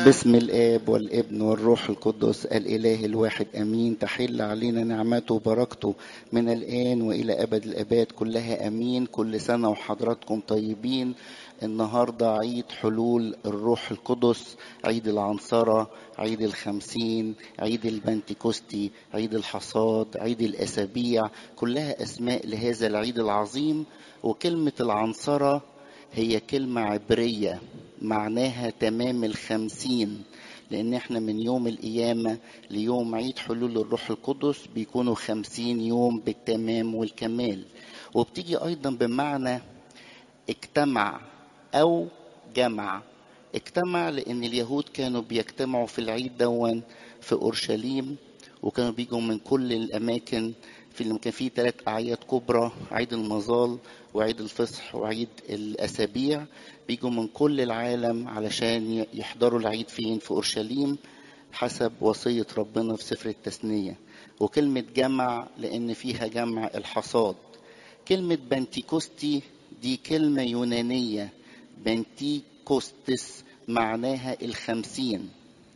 باسم الآب والابن والروح القدس الإله الواحد أمين تحل علينا نعمته وبركته من الآن وإلى أبد الآباد كلها أمين كل سنة وحضراتكم طيبين النهاردة عيد حلول الروح القدس عيد العنصرة عيد الخمسين عيد البنتكوستي عيد الحصاد عيد الأسابيع كلها أسماء لهذا العيد العظيم وكلمة العنصرة هي كلمة عبرية معناها تمام الخمسين لأن احنا من يوم القيامة ليوم عيد حلول الروح القدس بيكونوا خمسين يوم بالتمام والكمال وبتيجي أيضا بمعنى اجتمع أو جمع اجتمع لأن اليهود كانوا بيجتمعوا في العيد دون في أورشليم وكانوا بيجوا من كل الأماكن في اللي كان فيه ثلاث أعياد كبرى عيد المظال وعيد الفصح وعيد الأسابيع بيجوا من كل العالم علشان يحضروا العيد فين في أورشليم حسب وصية ربنا في سفر التثنية وكلمة جمع لأن فيها جمع الحصاد كلمة بنتيكوستي دي كلمة يونانية بنتيكوستس معناها الخمسين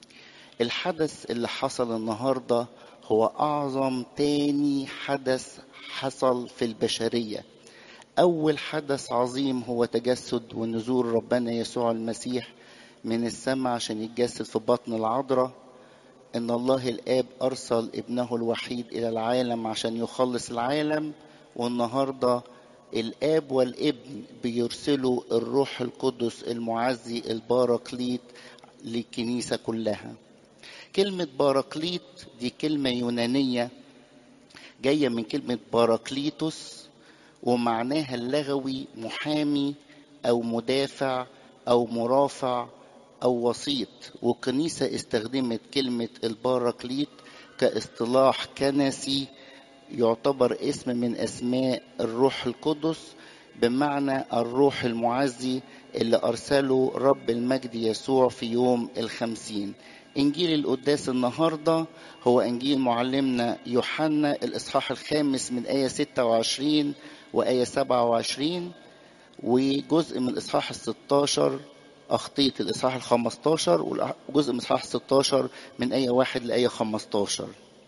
الحدث اللي حصل النهاردة هو أعظم تاني حدث حصل في البشرية أول حدث عظيم هو تجسد ونزول ربنا يسوع المسيح من السماء عشان يتجسد في بطن العذراء إن الله الآب أرسل ابنه الوحيد إلى العالم عشان يخلص العالم والنهارده الآب والابن بيرسلوا الروح القدس المعزي الباراكليت للكنيسة كلها كلمة باراكليت دي كلمة يونانية جاية من كلمة باراكليتوس ومعناها اللغوي محامي أو مدافع أو مرافع أو وسيط والكنيسة استخدمت كلمة الباراكليت كاصطلاح كنسي يعتبر اسم من اسماء الروح القدس بمعنى الروح المعزي اللي ارسله رب المجد يسوع في يوم الخمسين انجيل القداس النهارده هو انجيل معلمنا يوحنا الاصحاح الخامس من ايه 26 وايه 27 وجزء من الاصحاح ال 16 أخطية الإصحاح ال 15 وجزء من الإصحاح 16 من آية 1 لآية 15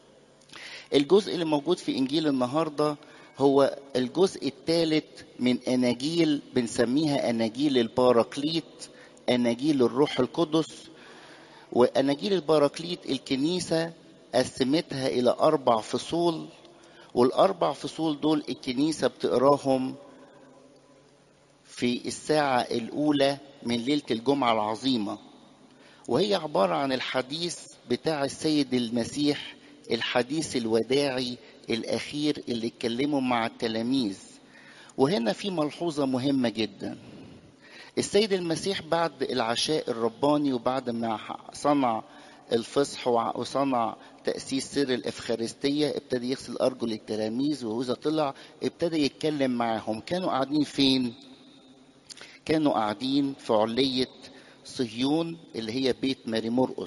الجزء اللي موجود في انجيل النهارده هو الجزء الثالث من اناجيل بنسميها اناجيل الباراكليت اناجيل الروح القدس واناجيل الباراكليت الكنيسه قسمتها الى اربع فصول والاربع فصول دول الكنيسه بتقراهم في الساعه الاولى من ليله الجمعه العظيمه وهي عباره عن الحديث بتاع السيد المسيح الحديث الوداعي الأخير اللي اتكلموا مع التلاميذ وهنا في ملحوظة مهمة جدا السيد المسيح بعد العشاء الرباني وبعد ما صنع الفصح وصنع تأسيس سر الإفخارستية ابتدى يغسل أرجل التلاميذ وإذا طلع ابتدى يتكلم معاهم كانوا قاعدين فين؟ كانوا قاعدين في علية صهيون اللي هي بيت ماري مرقس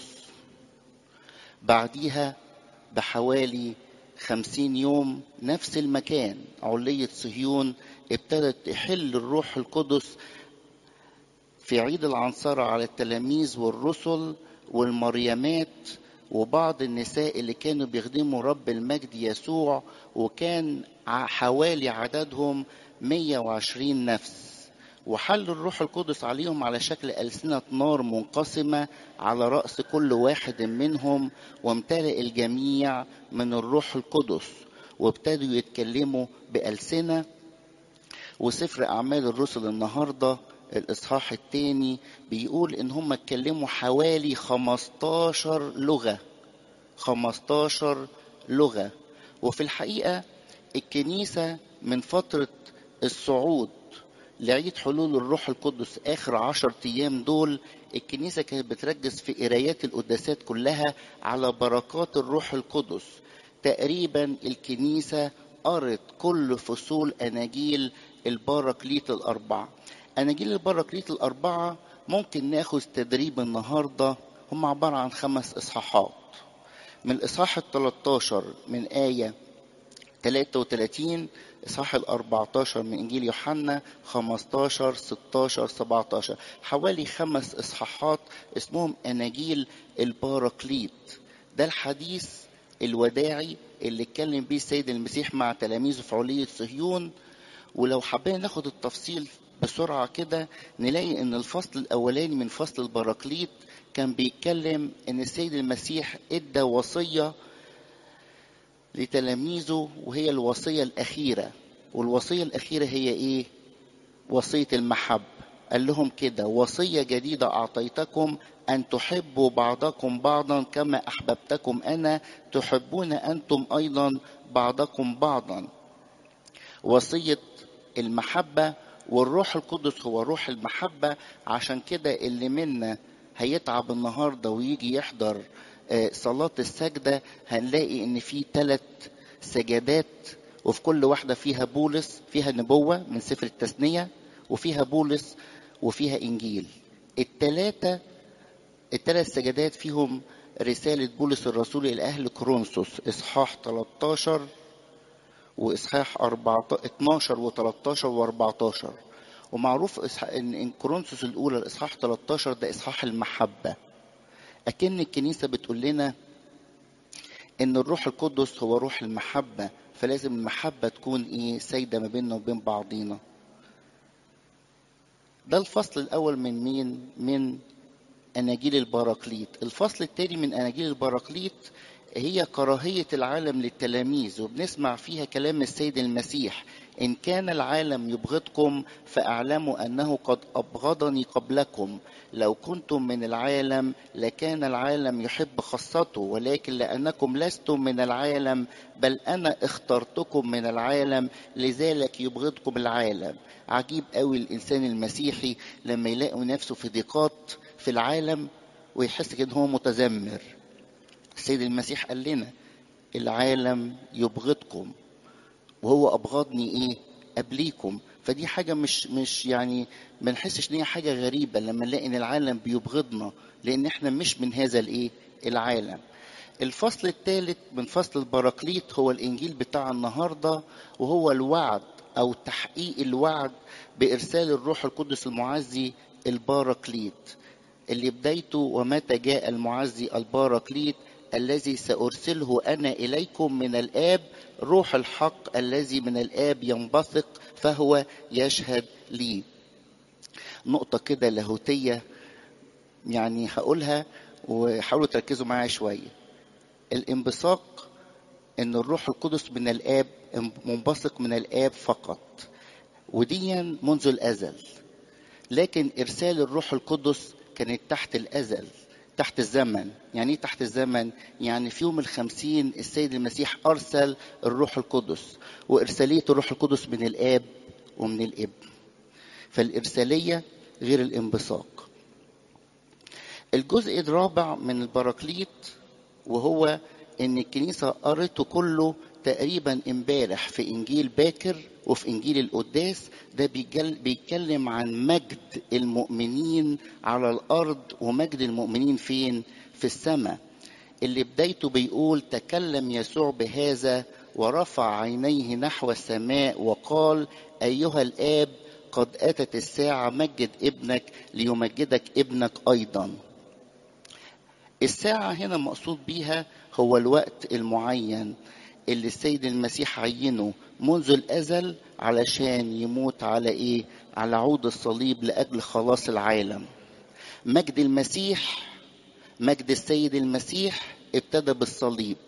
بعديها بحوالي خمسين يوم نفس المكان علية صهيون ابتدت تحل الروح القدس في عيد العنصرة على التلاميذ والرسل والمريمات وبعض النساء اللي كانوا بيخدموا رب المجد يسوع وكان حوالي عددهم 120 نفس وحل الروح القدس عليهم على شكل ألسنة نار منقسمة على رأس كل واحد منهم وامتلئ الجميع من الروح القدس وابتدوا يتكلموا بألسنة وسفر أعمال الرسل النهاردة الإصحاح الثاني بيقول إن هم اتكلموا حوالي 15 لغة 15 لغة وفي الحقيقة الكنيسة من فترة الصعود لعيد حلول الروح القدس اخر عشر ايام دول الكنيسه كانت بتركز في قرايات القداسات كلها على بركات الروح القدس تقريبا الكنيسه قرت كل فصول اناجيل البراكليت الاربعه اناجيل البراكليت الاربعه ممكن ناخذ تدريب النهارده هم عباره عن خمس اصحاحات من الاصحاح ال 13 من ايه 33 إصحاح ال 14 من إنجيل يوحنا 15 16 17 حوالي خمس إصحاحات اسمهم أناجيل الباراكليت ده الحديث الوداعي اللي اتكلم بيه السيد المسيح مع تلاميذه في علية صهيون ولو حبينا ناخد التفصيل بسرعة كده نلاقي إن الفصل الأولاني من فصل البراكليت كان بيتكلم إن السيد المسيح إدى وصية لتلاميذه وهي الوصية الأخيرة والوصية الأخيرة هي إيه؟ وصية المحبة قال لهم كده وصية جديدة أعطيتكم أن تحبوا بعضكم بعضا كما أحببتكم أنا تحبون أنتم أيضا بعضكم بعضا وصية المحبة والروح القدس هو روح المحبة عشان كده اللي منا هيتعب النهاردة ويجي يحضر صلاة السجدة هنلاقي إن في ثلاث سجدات وفي كل واحدة فيها بولس فيها نبوة من سفر التثنية وفيها بولس وفيها إنجيل التلاتة الثلاث سجدات فيهم رسالة بولس الرسول إلى أهل كورنثوس إصحاح 13 وإصحاح 12 و13 و14 ومعروف إن إن كورنثوس الأولى الإصحاح 13 ده إصحاح المحبة أكن الكنيسة بتقول لنا إن الروح القدس هو روح المحبة فلازم المحبة تكون إيه سايدة ما بيننا وبين بعضينا ده الفصل الأول من مين؟ من أناجيل البراكليت الفصل الثاني من أناجيل البراكليت هي كراهية العالم للتلاميذ وبنسمع فيها كلام السيد المسيح إن كان العالم يبغضكم فاعلموا أنه قد أبغضني قبلكم لو كنتم من العالم لكان العالم يحب خاصته ولكن لأنكم لستم من العالم بل أنا اخترتكم من العالم لذلك يبغضكم العالم عجيب قوي الإنسان المسيحي لما يلاقي نفسه في ضيقات في العالم ويحس كده هو متذمر السيد المسيح قال لنا العالم يبغضكم وهو ابغضني ايه قبليكم فدي حاجه مش مش يعني ما نحسش ان هي حاجه غريبه لما نلاقي ان العالم بيبغضنا لان احنا مش من هذا الايه العالم الفصل الثالث من فصل البراكليت هو الانجيل بتاع النهارده وهو الوعد او تحقيق الوعد بارسال الروح القدس المعزي الباراكليت اللي بدايته ومتى جاء المعزي الباراكليت الذي سأرسله أنا إليكم من الآب روح الحق الذي من الآب ينبثق فهو يشهد لي نقطة كده لاهوتية يعني هقولها وحاولوا تركزوا معايا شوية الانبثاق ان الروح القدس من الاب منبثق من الاب فقط وديا منذ الازل لكن ارسال الروح القدس كانت تحت الازل تحت الزمن يعني ايه تحت الزمن يعني في يوم الخمسين السيد المسيح ارسل الروح القدس وارساليه الروح القدس من الاب ومن الابن فالارساليه غير الانبثاق الجزء الرابع من البراكليت وهو ان الكنيسه قرته كله تقريبا امبارح في انجيل باكر وفي انجيل القداس ده بيتكلم عن مجد المؤمنين على الارض ومجد المؤمنين فين في السماء اللي بدايته بيقول تكلم يسوع بهذا ورفع عينيه نحو السماء وقال ايها الاب قد اتت الساعه مجد ابنك ليمجدك ابنك ايضا الساعه هنا مقصود بيها هو الوقت المعين اللي السيد المسيح عينه منذ الازل علشان يموت على ايه على عود الصليب لاجل خلاص العالم مجد المسيح مجد السيد المسيح ابتدى بالصليب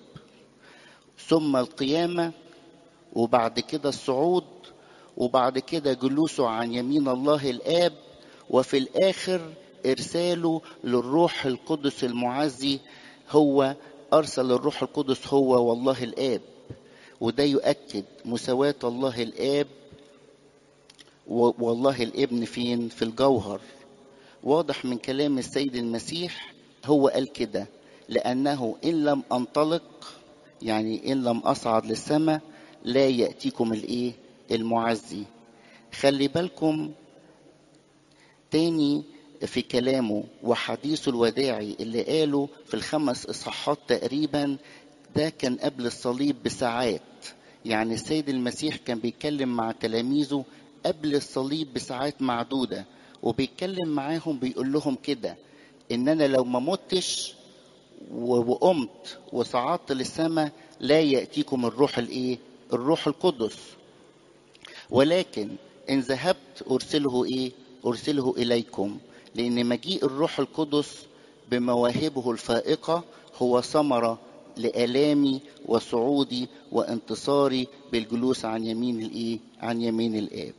ثم القيامه وبعد كده الصعود وبعد كده جلوسه عن يمين الله الاب وفي الاخر ارساله للروح القدس المعزي هو ارسل الروح القدس هو والله الاب وده يؤكد مساواة الله الآب والله الابن فين في الجوهر واضح من كلام السيد المسيح هو قال كده لأنه إن لم أنطلق يعني إن لم أصعد للسماء لا يأتيكم الإيه المعزي خلي بالكم تاني في كلامه وحديثه الوداعي اللي قاله في الخمس إصحاحات تقريبا ده كان قبل الصليب بساعات يعني السيد المسيح كان بيتكلم مع تلاميذه قبل الصليب بساعات معدودة وبيتكلم معاهم بيقول لهم كده ان انا لو ما متش وقمت وصعدت للسماء لا يأتيكم الروح الايه الروح القدس ولكن ان ذهبت ارسله ايه ارسله اليكم لان مجيء الروح القدس بمواهبه الفائقة هو ثمرة لآلامي وصعودي وانتصاري بالجلوس عن يمين الايه عن يمين الآب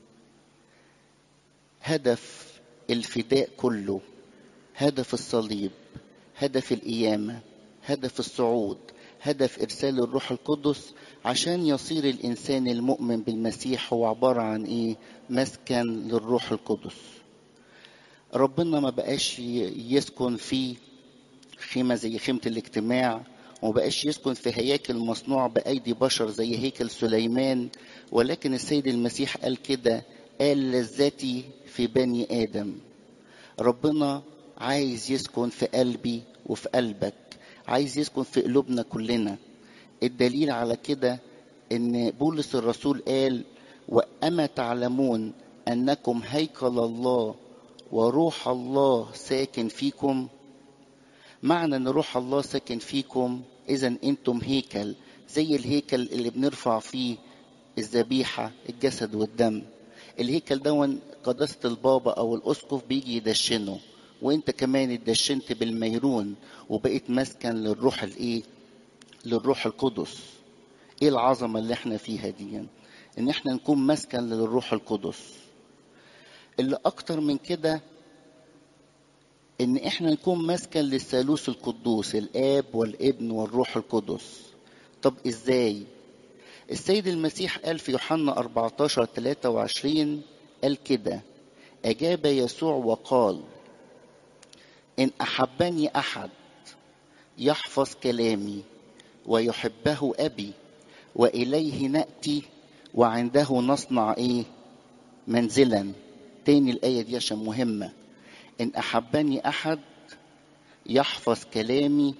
هدف الفداء كله هدف الصليب هدف القيامة هدف الصعود هدف إرسال الروح القدس عشان يصير الإنسان المؤمن بالمسيح هو عبارة عن إيه؟ مسكن للروح القدس ربنا ما بقاش يسكن في خيمة زي خيمة الاجتماع وما بقاش يسكن في هياكل مصنوع بأيدي بشر زي هيكل سليمان ولكن السيد المسيح قال كده قال لذتي في بني آدم ربنا عايز يسكن في قلبي وفي قلبك عايز يسكن في قلوبنا كلنا الدليل على كده ان بولس الرسول قال واما تعلمون انكم هيكل الله وروح الله ساكن فيكم معنى ان روح الله ساكن فيكم اذا انتم هيكل زي الهيكل اللي بنرفع فيه الذبيحه الجسد والدم الهيكل دون قداسه البابا او الاسقف بيجي يدشنه وانت كمان اتدشنت بالميرون وبقيت مسكن للروح الايه للروح القدس ايه العظمه اللي احنا فيها دي ان احنا نكون مسكن للروح القدس اللي اكتر من كده ان احنا نكون مسكن للثالوث القدوس الاب والابن والروح القدس طب ازاي السيد المسيح قال في يوحنا 14 23 قال كده اجاب يسوع وقال ان احبني احد يحفظ كلامي ويحبه ابي واليه ناتي وعنده نصنع ايه منزلا تاني الايه دي عشان مهمه ان احبني احد يحفظ كلامي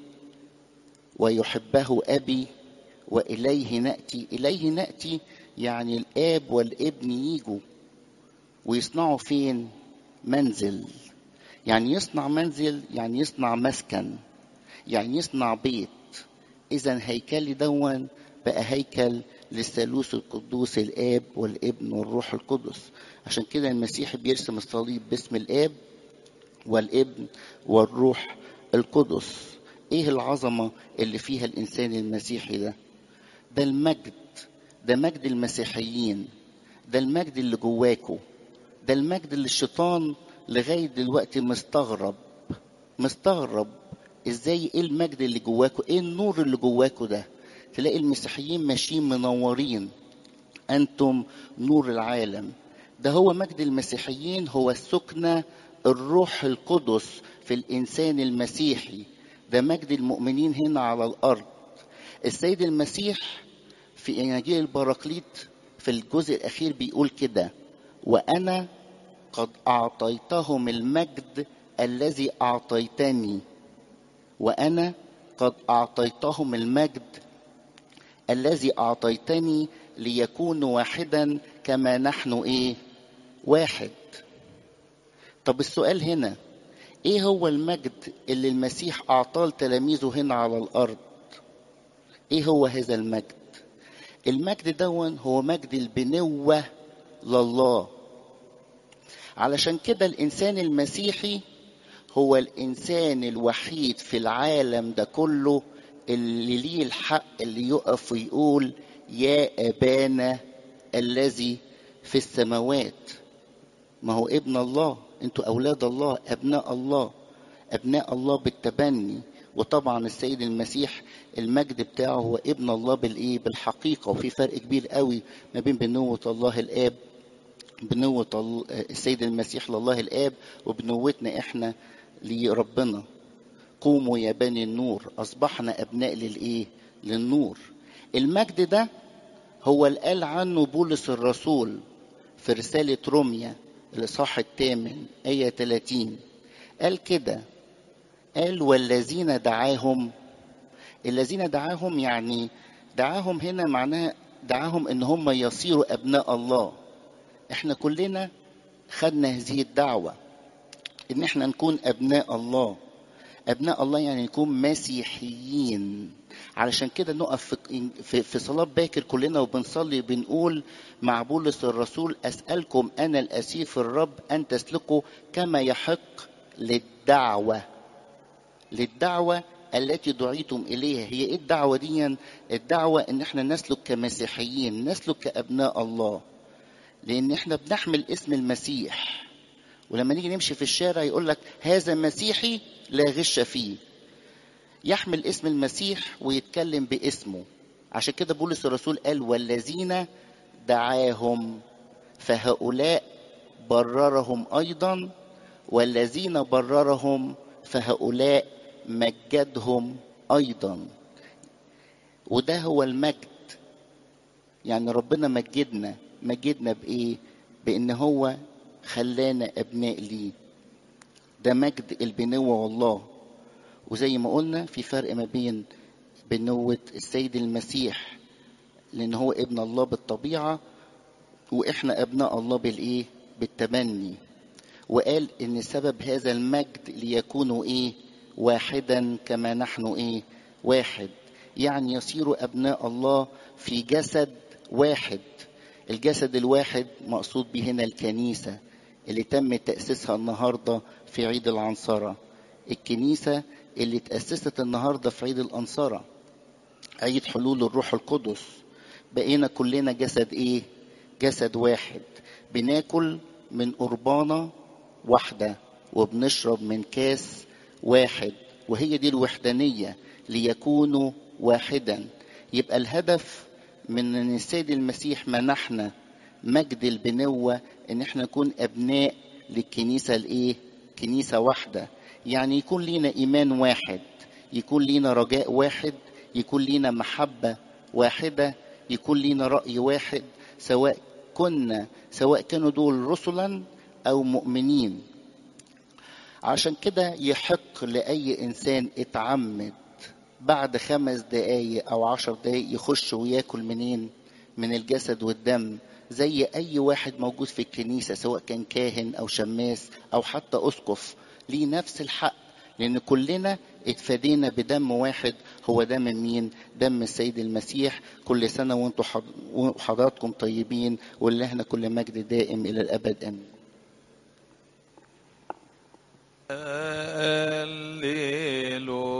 ويحبه ابي واليه ناتي اليه ناتي يعني الاب والابن يجوا ويصنعوا فين منزل يعني يصنع منزل يعني يصنع مسكن يعني يصنع بيت اذا هيكلي دون بقى هيكل للثالوث القدوس الاب والابن والروح القدس عشان كده المسيح بيرسم الصليب باسم الاب والابن والروح القدس ايه العظمه اللي فيها الانسان المسيحي ده ده المجد ده مجد المسيحيين ده المجد اللي جواكوا ده المجد اللي الشيطان لغايه دلوقتي مستغرب مستغرب ازاي ايه المجد اللي جواكوا ايه النور اللي جواكوا ده تلاقي المسيحيين ماشيين منورين انتم نور العالم ده هو مجد المسيحيين هو السكنة الروح القدس في الإنسان المسيحي ده مجد المؤمنين هنا على الأرض السيد المسيح في إنجيل البراكليت في الجزء الأخير بيقول كده وأنا قد أعطيتهم المجد الذي أعطيتني وأنا قد أعطيتهم المجد الذي أعطيتني ليكونوا واحدا كما نحن إيه واحد طب السؤال هنا ايه هو المجد اللي المسيح اعطاه لتلاميذه هنا على الارض ايه هو هذا المجد المجد دون هو مجد البنوة لله علشان كده الانسان المسيحي هو الانسان الوحيد في العالم ده كله اللي ليه الحق اللي يقف ويقول يا ابانا الذي في السماوات ما هو ابن الله انتوا اولاد الله ابناء الله ابناء الله بالتبني وطبعا السيد المسيح المجد بتاعه هو ابن الله بالايه بالحقيقه وفي فرق كبير قوي ما بين بنوه الله الاب بنوه السيد المسيح لله الاب وبنوتنا احنا لربنا قوموا يا بني النور اصبحنا ابناء للايه للنور المجد ده هو اللي قال عنه بولس الرسول في رسالة روميا الإصحاح الثامن آية 30 قال كده قال والذين دعاهم الذين دعاهم يعني دعاهم هنا معناه دعاهم ان هم يصيروا ابناء الله احنا كلنا خدنا هذه الدعوة ان احنا نكون ابناء الله ابناء الله يعني نكون مسيحيين علشان كده نقف في, في, في صلاة باكر كلنا وبنصلي بنقول مع بولس الرسول أسألكم أنا الأسير في الرب أن تسلكوا كما يحق للدعوة للدعوة التي دعيتم إليها هي إيه الدعوة دي الدعوة إن إحنا نسلك كمسيحيين نسلك كأبناء الله لأن إحنا بنحمل اسم المسيح ولما نيجي نمشي في الشارع يقول لك هذا مسيحي لا غش فيه يحمل اسم المسيح ويتكلم باسمه عشان كده بولس الرسول قال والذين دعاهم فهؤلاء بررهم ايضا والذين بررهم فهؤلاء مجدهم ايضا وده هو المجد يعني ربنا مجدنا مجدنا بايه بان هو خلانا ابناء ليه ده مجد البنوة والله وزي ما قلنا في فرق ما بين بنوة السيد المسيح لأن هو ابن الله بالطبيعة وإحنا أبناء الله بالإيه؟ بالتبني وقال إن سبب هذا المجد ليكونوا إيه؟ واحدا كما نحن إيه؟ واحد يعني يصيروا أبناء الله في جسد واحد الجسد الواحد مقصود به هنا الكنيسة اللي تم تأسيسها النهاردة في عيد العنصرة الكنيسة اللي تأسست النهاردة في عيد الأنصرة عيد حلول الروح القدس بقينا كلنا جسد ايه جسد واحد بناكل من قربانة واحدة وبنشرب من كاس واحد وهي دي الوحدانية ليكونوا واحدا يبقى الهدف من ان السيد المسيح منحنا مجد البنوة ان احنا نكون ابناء للكنيسة الايه كنيسة واحدة يعني يكون لينا ايمان واحد يكون لينا رجاء واحد يكون لينا محبة واحدة يكون لينا رأي واحد سواء كنا سواء كانوا دول رسلا أو مؤمنين عشان كده يحق لأي إنسان اتعمد بعد خمس دقايق أو عشر دقايق يخش وياكل منين من الجسد والدم زي أي واحد موجود في الكنيسة سواء كان كاهن أو شماس أو حتى أسقف ليه نفس الحق لأن كلنا اتفادينا بدم واحد هو دم مين؟ دم السيد المسيح كل سنة وانتم حضراتكم طيبين ولهنا كل مجد دائم إلى الأبد آمين. هللويا